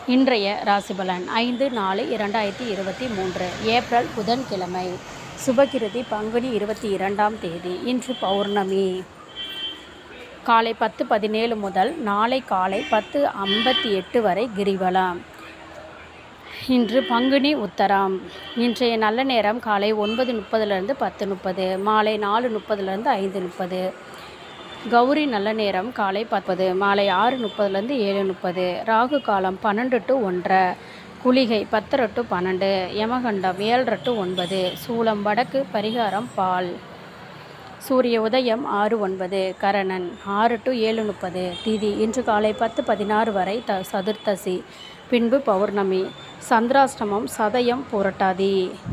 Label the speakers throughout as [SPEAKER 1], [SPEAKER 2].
[SPEAKER 1] இன்றைய ராசிபலன் ஐந்து நாலு இரண்டாயிரத்தி இருபத்தி மூன்று ஏப்ரல் புதன்கிழமை சுபகிருதி பங்குனி இருபத்தி இரண்டாம் தேதி இன்று பௌர்ணமி காலை பத்து பதினேழு முதல் நாளை காலை பத்து ஐம்பத்தி எட்டு வரை கிரிவலம் இன்று பங்குனி உத்தரம் இன்றைய நல்ல நேரம் காலை ஒன்பது முப்பதுலேருந்து பத்து முப்பது மாலை நாலு முப்பதுலேருந்து ஐந்து முப்பது கௌரி நல்ல நேரம் காலை பத்து மாலை ஆறு முப்பதுலேருந்து ஏழு முப்பது ராகு காலம் பன்னெண்டு டு ஒன்றரை குளிகை பத்தரை டு பன்னெண்டு யமகண்டம் ஏழரை டு ஒன்பது சூலம் வடக்கு பரிகாரம் பால் சூரிய உதயம் ஆறு ஒன்பது கரணன் ஆறு டு ஏழு முப்பது திதி இன்று காலை பத்து பதினாறு வரை த சதுர்த்தசி பின்பு பௌர்ணமி சந்திராஷ்டமம் சதயம் புரட்டாதி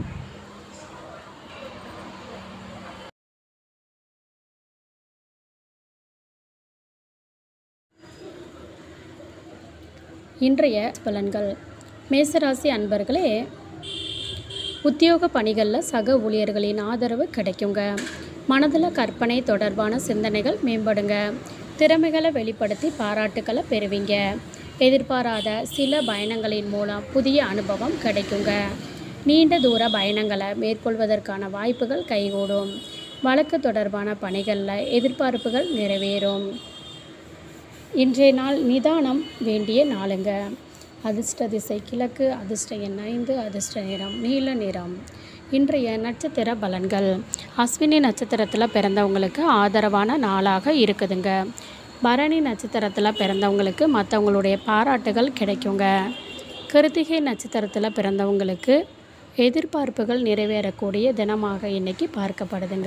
[SPEAKER 1] இன்றைய பலன்கள் மேசராசி அன்பர்களே உத்தியோக பணிகளில் சக ஊழியர்களின் ஆதரவு கிடைக்குங்க மனதில் கற்பனை தொடர்பான சிந்தனைகள் மேம்படுங்க திறமைகளை வெளிப்படுத்தி பாராட்டுக்களை பெறுவீங்க எதிர்பாராத சில பயணங்களின் மூலம் புதிய அனுபவம் கிடைக்குங்க நீண்ட தூர பயணங்களை மேற்கொள்வதற்கான வாய்ப்புகள் கைகூடும் வழக்கு தொடர்பான பணிகளில் எதிர்பார்ப்புகள் நிறைவேறும் இன்றைய நாள் நிதானம் வேண்டிய நாளுங்க அதிர்ஷ்ட திசை கிழக்கு அதிர்ஷ்ட எண் ஐந்து அதிர்ஷ்ட நிறம் நீல நிறம் இன்றைய நட்சத்திர பலன்கள் அஸ்வினி நட்சத்திரத்தில் பிறந்தவங்களுக்கு ஆதரவான நாளாக இருக்குதுங்க பரணி நட்சத்திரத்தில் பிறந்தவங்களுக்கு மற்றவங்களுடைய பாராட்டுகள் கிடைக்குங்க கிருத்திகை நட்சத்திரத்தில் பிறந்தவங்களுக்கு எதிர்பார்ப்புகள் நிறைவேறக்கூடிய தினமாக இன்னைக்கு பார்க்கப்படுதுங்க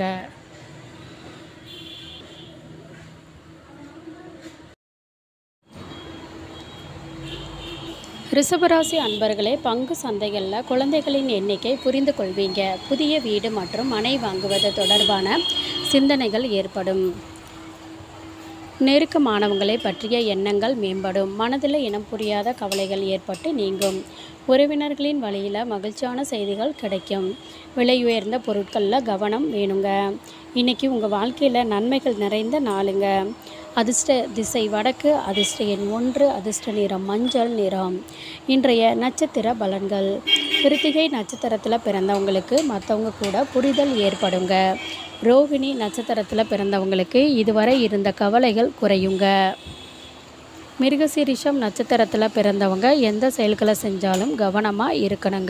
[SPEAKER 1] ரிஷபராசி அன்பர்களே பங்கு சந்தைகளில் குழந்தைகளின் எண்ணிக்கை புரிந்து கொள்வீங்க புதிய வீடு மற்றும் மனை வாங்குவது தொடர்பான சிந்தனைகள் ஏற்படும் நெருக்கமானவங்களை பற்றிய எண்ணங்கள் மேம்படும் மனதில் இனம் புரியாத கவலைகள் ஏற்பட்டு நீங்கும் உறவினர்களின் வழியில் மகிழ்ச்சியான செய்திகள் கிடைக்கும் விலை உயர்ந்த பொருட்களில் கவனம் வேணுங்க இன்றைக்கி உங்கள் வாழ்க்கையில் நன்மைகள் நிறைந்த நாளுங்க அதிர்ஷ்ட திசை வடக்கு அதிர்ஷ்ட எண் ஒன்று அதிர்ஷ்ட நிறம் மஞ்சள் நிறம் இன்றைய நட்சத்திர பலன்கள் கிருத்திகை நட்சத்திரத்தில் பிறந்தவங்களுக்கு மற்றவங்க கூட புரிதல் ஏற்படுங்க ரோகிணி நட்சத்திரத்தில் பிறந்தவங்களுக்கு இதுவரை இருந்த கவலைகள் குறையுங்க மிருகசீரிஷம் நட்சத்திரத்தில் பிறந்தவங்க எந்த செயல்களை செஞ்சாலும் கவனமாக இருக்கணுங்க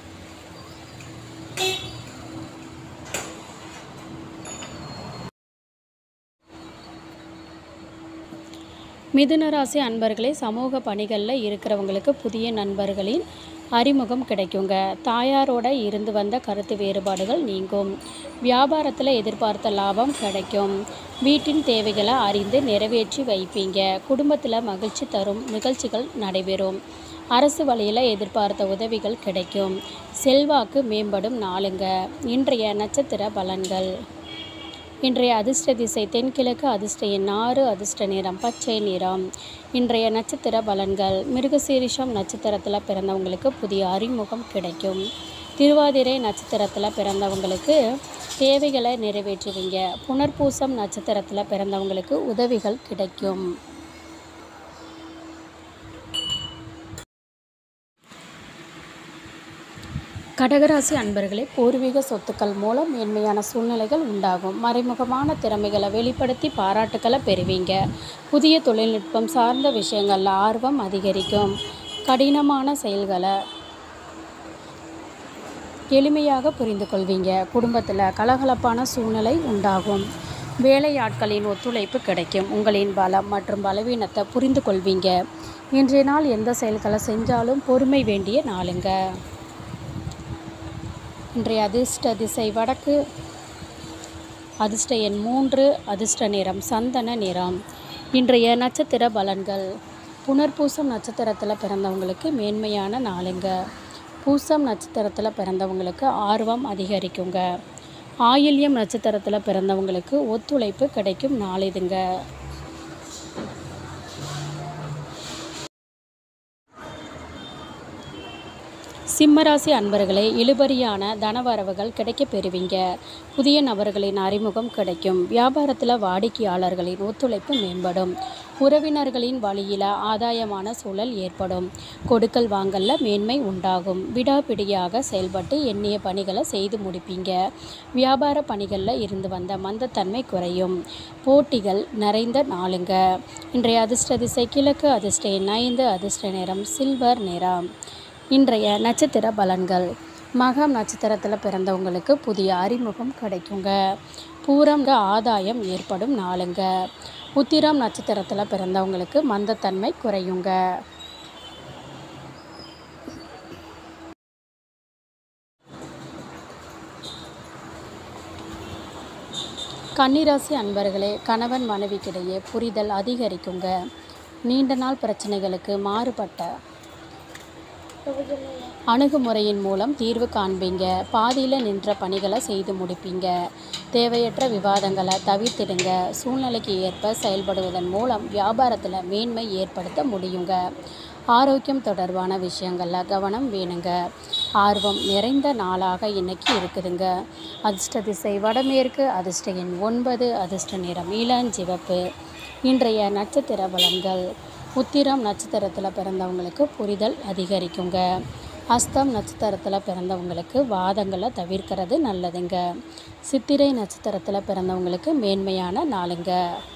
[SPEAKER 1] மிதுன ராசி அன்பர்களே சமூக பணிகளில் இருக்கிறவங்களுக்கு புதிய நண்பர்களின் அறிமுகம் கிடைக்குங்க தாயாரோட இருந்து வந்த கருத்து வேறுபாடுகள் நீங்கும் வியாபாரத்தில் எதிர்பார்த்த லாபம் கிடைக்கும் வீட்டின் தேவைகளை அறிந்து நிறைவேற்றி வைப்பீங்க குடும்பத்தில் மகிழ்ச்சி தரும் நிகழ்ச்சிகள் நடைபெறும் அரசு வழியில் எதிர்பார்த்த உதவிகள் கிடைக்கும் செல்வாக்கு மேம்படும் நாளுங்க இன்றைய நட்சத்திர பலன்கள் இன்றைய அதிர்ஷ்ட திசை தென்கிழக்கு அதிர்ஷ்ட எண் ஆறு அதிர்ஷ்ட நிறம் பச்சை நிறம் இன்றைய நட்சத்திர பலன்கள் மிருகசீரிஷம் நட்சத்திரத்தில் பிறந்தவங்களுக்கு புதிய அறிமுகம் கிடைக்கும் திருவாதிரை நட்சத்திரத்தில் பிறந்தவங்களுக்கு தேவைகளை நிறைவேற்றுவீங்க புனர்பூசம் நட்சத்திரத்தில் பிறந்தவங்களுக்கு உதவிகள் கிடைக்கும் கடகராசி அன்பர்களே பூர்வீக சொத்துக்கள் மூலம் மேன்மையான சூழ்நிலைகள் உண்டாகும் மறைமுகமான திறமைகளை வெளிப்படுத்தி பாராட்டுக்களை பெறுவீங்க புதிய தொழில்நுட்பம் சார்ந்த விஷயங்களில் ஆர்வம் அதிகரிக்கும் கடினமான செயல்களை எளிமையாக புரிந்து கொள்வீங்க குடும்பத்தில் கலகலப்பான சூழ்நிலை உண்டாகும் வேலையாட்களின் ஒத்துழைப்பு கிடைக்கும் உங்களின் பலம் மற்றும் பலவீனத்தை புரிந்து கொள்வீங்க இன்றைய நாள் எந்த செயல்களை செஞ்சாலும் பொறுமை வேண்டிய நாளுங்க இன்றைய அதிர்ஷ்ட திசை வடக்கு அதிர்ஷ்ட எண் மூன்று அதிர்ஷ்ட நிறம் சந்தன நிறம் இன்றைய நட்சத்திர பலன்கள் புனர்பூசம் நட்சத்திரத்தில் பிறந்தவங்களுக்கு மேன்மையான நாளுங்க பூசம் நட்சத்திரத்தில் பிறந்தவங்களுக்கு ஆர்வம் அதிகரிக்குங்க ஆயில்யம் நட்சத்திரத்தில் பிறந்தவங்களுக்கு ஒத்துழைப்பு கிடைக்கும் நாளிதுங்க சிம்மராசி அன்பர்களே இழுபறியான தனவரவுகள் கிடைக்கப் பெறுவீங்க புதிய நபர்களின் அறிமுகம் கிடைக்கும் வியாபாரத்தில் வாடிக்கையாளர்களின் ஒத்துழைப்பு மேம்படும் உறவினர்களின் வழியில் ஆதாயமான சூழல் ஏற்படும் கொடுக்கல் வாங்கல்ல மேன்மை உண்டாகும் விடாபிடியாக செயல்பட்டு எண்ணிய பணிகளை செய்து முடிப்பீங்க வியாபார பணிகளில் இருந்து வந்த மந்தத்தன்மை குறையும் போட்டிகள் நிறைந்த நாளுங்க இன்றைய அதிர்ஷ்ட திசை கிழக்கு அதிர்ஷ்ட எண் ஐந்து அதிர்ஷ்ட நிறம் சில்வர் நிறம் இன்றைய நட்சத்திர பலன்கள் மகம் நட்சத்திரத்தில் பிறந்தவங்களுக்கு புதிய அறிமுகம் கிடைக்குங்க பூரம் ஆதாயம் ஏற்படும் நாளுங்க உத்திரம் நட்சத்திரத்தில் பிறந்தவங்களுக்கு மந்தத்தன்மை குறையுங்க கன்னிராசி அன்பர்களே கணவன் மனைவிக்கிடையே புரிதல் அதிகரிக்குங்க நீண்ட நாள் பிரச்சனைகளுக்கு மாறுபட்ட அணுகுமுறையின் மூலம் தீர்வு காண்பீங்க பாதியில் நின்ற பணிகளை செய்து முடிப்பீங்க தேவையற்ற விவாதங்களை தவிர்த்திடுங்க சூழ்நிலைக்கு ஏற்ப செயல்படுவதன் மூலம் வியாபாரத்தில் மேன்மை ஏற்படுத்த முடியுங்க ஆரோக்கியம் தொடர்பான விஷயங்களில் கவனம் வேணுங்க ஆர்வம் நிறைந்த நாளாக இன்னைக்கு இருக்குதுங்க அதிர்ஷ்ட திசை வடமேற்கு அதிர்ஷ்ட எண் ஒன்பது அதிர்ஷ்ட நிறம் இளஞ்சிவப்பு இன்றைய நட்சத்திர பலன்கள் உத்திரம் நட்சத்திரத்தில் பிறந்தவங்களுக்கு புரிதல் அதிகரிக்குங்க அஸ்தம் நட்சத்திரத்தில் பிறந்தவங்களுக்கு வாதங்களை தவிர்க்கிறது நல்லதுங்க சித்திரை நட்சத்திரத்தில் பிறந்தவங்களுக்கு மேன்மையான நாளுங்க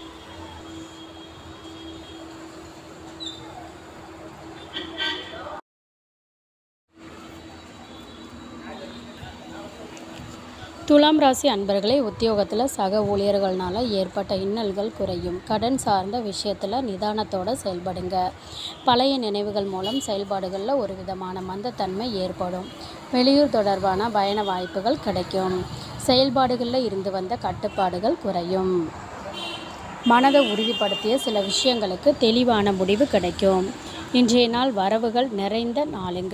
[SPEAKER 1] துலாம் ராசி அன்பர்களே உத்தியோகத்தில் சக ஊழியர்களால் ஏற்பட்ட இன்னல்கள் குறையும் கடன் சார்ந்த விஷயத்தில் நிதானத்தோடு செயல்படுங்க பழைய நினைவுகள் மூலம் செயல்பாடுகளில் ஒரு விதமான மந்தத்தன்மை ஏற்படும் வெளியூர் தொடர்பான பயண வாய்ப்புகள் கிடைக்கும் செயல்பாடுகளில் இருந்து வந்த கட்டுப்பாடுகள் குறையும் மனதை உறுதிப்படுத்திய சில விஷயங்களுக்கு தெளிவான முடிவு கிடைக்கும் இன்றைய நாள் வரவுகள் நிறைந்த நாளுங்க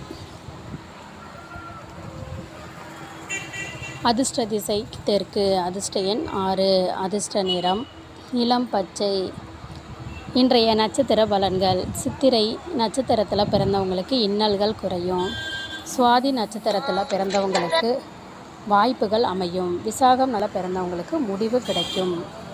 [SPEAKER 1] அதிர்ஷ்ட திசை தெற்கு அதிர்ஷ்ட எண் ஆறு அதிர்ஷ்ட நிறம் இளம் பச்சை இன்றைய நட்சத்திர பலன்கள் சித்திரை நட்சத்திரத்தில் பிறந்தவங்களுக்கு இன்னல்கள் குறையும் சுவாதி நட்சத்திரத்தில் பிறந்தவங்களுக்கு வாய்ப்புகள் அமையும் விசாகம் நல பிறந்தவங்களுக்கு முடிவு கிடைக்கும்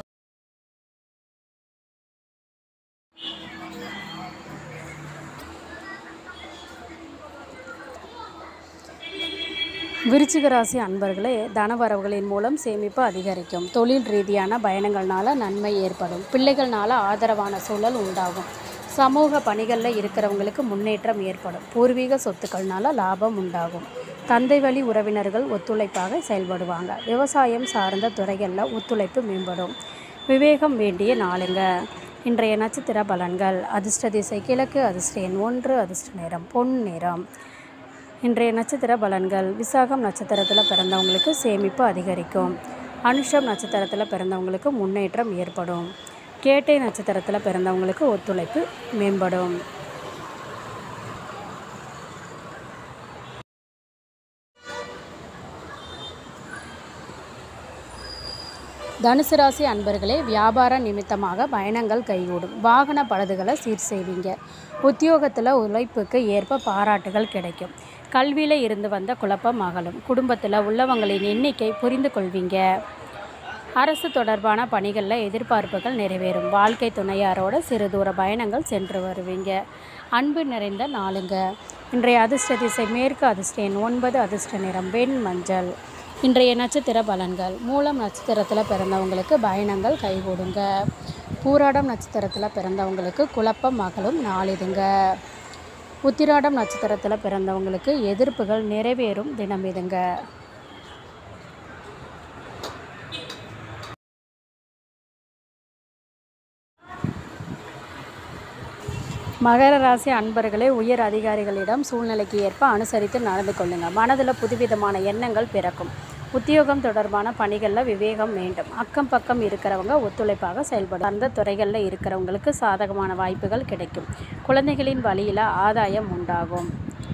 [SPEAKER 1] விருச்சிக ராசி அன்பர்களே தனவரவுகளின் மூலம் சேமிப்பு அதிகரிக்கும் தொழில் ரீதியான பயணங்கள்னால நன்மை ஏற்படும் பிள்ளைகள்னால ஆதரவான சூழல் உண்டாகும் சமூக பணிகளில் இருக்கிறவங்களுக்கு முன்னேற்றம் ஏற்படும் பூர்வீக சொத்துக்கள்னால லாபம் உண்டாகும் தந்தை வழி உறவினர்கள் ஒத்துழைப்பாக செயல்படுவாங்க விவசாயம் சார்ந்த துறைகளில் ஒத்துழைப்பு மேம்படும் விவேகம் வேண்டிய நாளுங்க இன்றைய நட்சத்திர பலன்கள் அதிர்ஷ்ட திசை கிழக்கு அதிர்ஷ்ட எண் ஒன்று அதிர்ஷ்ட நிறம் பொன் நிறம் இன்றைய நட்சத்திர பலன்கள் விசாகம் நட்சத்திரத்தில் பிறந்தவங்களுக்கு சேமிப்பு அதிகரிக்கும் அனுஷம் நட்சத்திரத்தில் பிறந்தவங்களுக்கு முன்னேற்றம் ஏற்படும் கேட்டை நட்சத்திரத்தில் பிறந்தவங்களுக்கு ஒத்துழைப்பு மேம்படும் தனுசு ராசி அன்பர்களே வியாபார நிமித்தமாக பயணங்கள் கைகூடும் வாகன பழுதுகளை சீர் செய்வீங்க உத்தியோகத்தில் உழைப்புக்கு ஏற்ப பாராட்டுகள் கிடைக்கும் கல்வியில் இருந்து வந்த குழப்பம் அகலும் குடும்பத்தில் உள்ளவங்களின் எண்ணிக்கை புரிந்து கொள்வீங்க அரசு தொடர்பான பணிகளில் எதிர்பார்ப்புகள் நிறைவேறும் வாழ்க்கை துணையாரோட சிறு தூர பயணங்கள் சென்று வருவீங்க அன்பு நிறைந்த நாளுங்க இன்றைய அதிர்ஷ்ட திசை மேற்கு அதிர்ஷ்ட எண் ஒன்பது அதிர்ஷ்ட நிறம் வெண் மஞ்சள் இன்றைய நட்சத்திர பலன்கள் மூலம் நட்சத்திரத்தில் பிறந்தவங்களுக்கு பயணங்கள் கைகூடுங்க பூராடம் நட்சத்திரத்தில் பிறந்தவங்களுக்கு குழப்பம் மகளும் நாளிதுங்க உத்திராடம் நட்சத்திரத்தில் பிறந்தவங்களுக்கு எதிர்ப்புகள் நிறைவேறும் தினம் இதுங்க மகர ராசி அன்பர்களே உயர் அதிகாரிகளிடம் சூழ்நிலைக்கு ஏற்ப அனுசரித்து நடந்து கொள்ளுங்கள் மனதில் புதுவிதமான எண்ணங்கள் பிறக்கும் உத்தியோகம் தொடர்பான பணிகளில் விவேகம் வேண்டும் அக்கம் பக்கம் இருக்கிறவங்க ஒத்துழைப்பாக செயல்படும் அந்த துறைகளில் இருக்கிறவங்களுக்கு சாதகமான வாய்ப்புகள் கிடைக்கும் குழந்தைகளின் வழியில் ஆதாயம் உண்டாகும்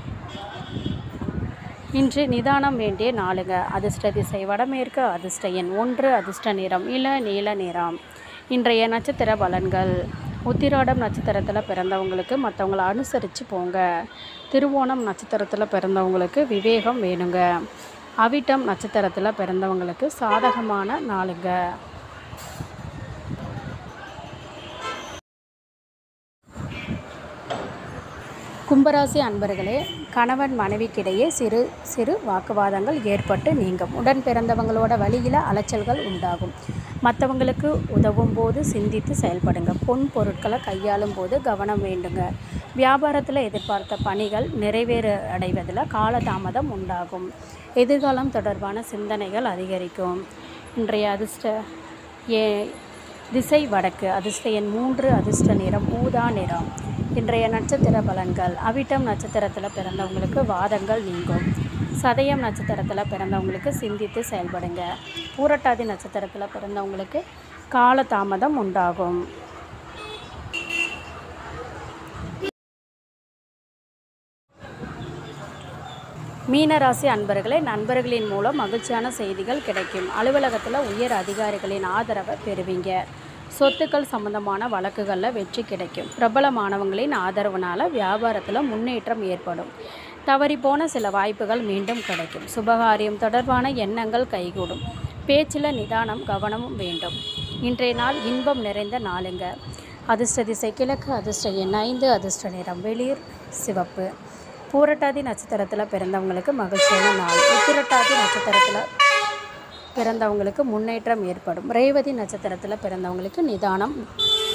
[SPEAKER 1] இன்று நிதானம் வேண்டிய நாளுங்க அதிர்ஷ்ட திசை வடமேற்கு அதிர்ஷ்ட எண் ஒன்று அதிர்ஷ்ட நிறம் இள நீல நிறம் இன்றைய நட்சத்திர பலன்கள் உத்திராடம் நட்சத்திரத்தில் பிறந்தவங்களுக்கு மற்றவங்கள அனுசரித்து போங்க திருவோணம் நட்சத்திரத்தில் பிறந்தவங்களுக்கு விவேகம் வேணுங்க அவிட்டம் நட்சத்திரத்தில் பிறந்தவங்களுக்கு சாதகமான நாளுங்க கும்பராசி அன்பர்களே கணவன் மனைவிக்கிடையே சிறு சிறு வாக்குவாதங்கள் ஏற்பட்டு நீங்கும் உடன் பிறந்தவங்களோட வழியில் அலைச்சல்கள் உண்டாகும் மற்றவங்களுக்கு உதவும் போது சிந்தித்து செயல்படுங்க பொன் பொருட்களை கையாளும் போது கவனம் வேண்டுங்க வியாபாரத்தில் எதிர்பார்த்த பணிகள் நிறைவேற அடைவதில் காலதாமதம் உண்டாகும் எதிர்காலம் தொடர்பான சிந்தனைகள் அதிகரிக்கும் இன்றைய அதிர்ஷ்ட ஏ திசை வடக்கு அதிர்ஷ்ட எண் மூன்று அதிர்ஷ்ட நிறம் ஊதா நிறம் இன்றைய நட்சத்திர பலன்கள் அவிட்டம் நட்சத்திரத்தில் பிறந்தவங்களுக்கு வாதங்கள் நீங்கும் சதயம் நட்சத்திரத்தில் பிறந்தவங்களுக்கு சிந்தித்து செயல்படுங்க பூரட்டாதி நட்சத்திரத்தில் பிறந்தவங்களுக்கு காலதாமதம் உண்டாகும் மீனராசி அன்பர்களே நண்பர்களின் மூலம் மகிழ்ச்சியான செய்திகள் கிடைக்கும் அலுவலகத்தில் உயர் அதிகாரிகளின் ஆதரவை பெறுவீங்க சொத்துக்கள் சம்பந்தமான வழக்குகளில் வெற்றி கிடைக்கும் பிரபலமானவங்களின் ஆதரவுனால வியாபாரத்தில் முன்னேற்றம் ஏற்படும் தவறிப்போன சில வாய்ப்புகள் மீண்டும் கிடைக்கும் சுபகாரியம் தொடர்பான எண்ணங்கள் கைகூடும் பேச்சில் நிதானம் கவனமும் வேண்டும் இன்றைய நாள் இன்பம் நிறைந்த நாளுங்க அதிர்ஷ்ட திசை கிழக்கு அதிர்ஷ்ட எண் ஐந்து அதிர்ஷ்ட நிறம் வெளிர் சிவப்பு பூரட்டாதி நட்சத்திரத்தில் பிறந்தவங்களுக்கு மகிழ்ச்சியான நாள் உத்திரட்டாதி நட்சத்திரத்தில் பிறந்தவங்களுக்கு முன்னேற்றம் ஏற்படும் ரேவதி நட்சத்திரத்தில் பிறந்தவங்களுக்கு நிதானம்